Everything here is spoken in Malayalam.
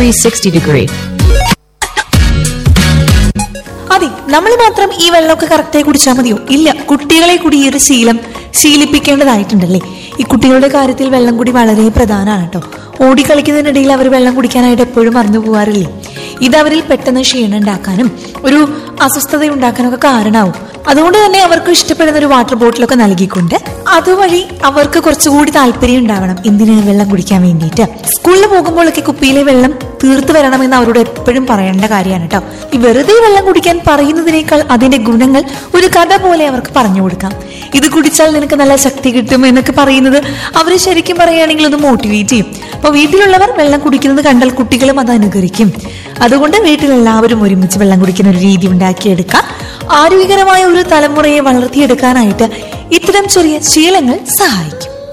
360 degree. അതെ നമ്മൾ മാത്രം ഈ വെള്ളമൊക്കെ കറക്റ്റായി കുടിച്ചാൽ മതിയോ ഇല്ല കുട്ടികളെ കൂടി ഈ ഒരു ശീലം ശീലിപ്പിക്കേണ്ടതായിട്ടുണ്ടല്ലേ ഈ കുട്ടികളുടെ കാര്യത്തിൽ വെള്ളം കൂടി വളരെ പ്രധാനമാണ് കേട്ടോ ഓടിക്കളിക്കുന്നതിനിടയിൽ അവർ വെള്ളം കുടിക്കാനായിട്ട് എപ്പോഴും മറന്നു പോകാറില്ലേ ഇത് അവരിൽ പെട്ടെന്ന് ക്ഷീണം ഉണ്ടാക്കാനും ഒരു അസ്വസ്ഥത ഉണ്ടാക്കാനും ഒക്കെ കാരണമാവും അതുകൊണ്ട് തന്നെ അവർക്ക് ഇഷ്ടപ്പെടുന്ന ഒരു വാട്ടർ ബോട്ടിലൊക്കെ നൽകിക്കൊണ്ട് അതുവഴി അവർക്ക് കുറച്ചുകൂടി താല്പര്യം ഉണ്ടാവണം എന്തിന് വെള്ളം കുടിക്കാൻ വേണ്ടിയിട്ട് സ്കൂളിൽ പോകുമ്പോഴൊക്കെ കുപ്പിയിലെ വെള്ളം തീർത്തു വരണമെന്ന് അവരോട് എപ്പോഴും പറയേണ്ട കാര്യമാണ് കേട്ടോ ഈ വെറുതെ വെള്ളം കുടിക്കാൻ പറയുന്നതിനേക്കാൾ അതിന്റെ ഗുണങ്ങൾ ഒരു കഥ പോലെ അവർക്ക് പറഞ്ഞു കൊടുക്കാം ഇത് കുടിച്ചാൽ നിനക്ക് നല്ല ശക്തി കിട്ടും എന്നൊക്കെ പറയുന്നത് അവർ ശരിക്കും പറയുകയാണെങ്കിൽ ഒന്ന് മോട്ടിവേറ്റ് ചെയ്യും അപ്പൊ വീട്ടിലുള്ളവർ വെള്ളം കുടിക്കുന്നത് കണ്ടാൽ കുട്ടികളും അത് അനുകരിക്കും അതുകൊണ്ട് വീട്ടിലെല്ലാവരും ഒരുമിച്ച് വെള്ളം കുടിക്കുന്ന ഒരു രീതി ഉണ്ടാക്കിയെടുക്കാം ആരോഗ്യകരമായ ഒരു തലമുറയെ വളർത്തിയെടുക്കാനായിട്ട് ഇത്തരം ചെറിയ ശീലങ്ങൾ സഹായിക്കും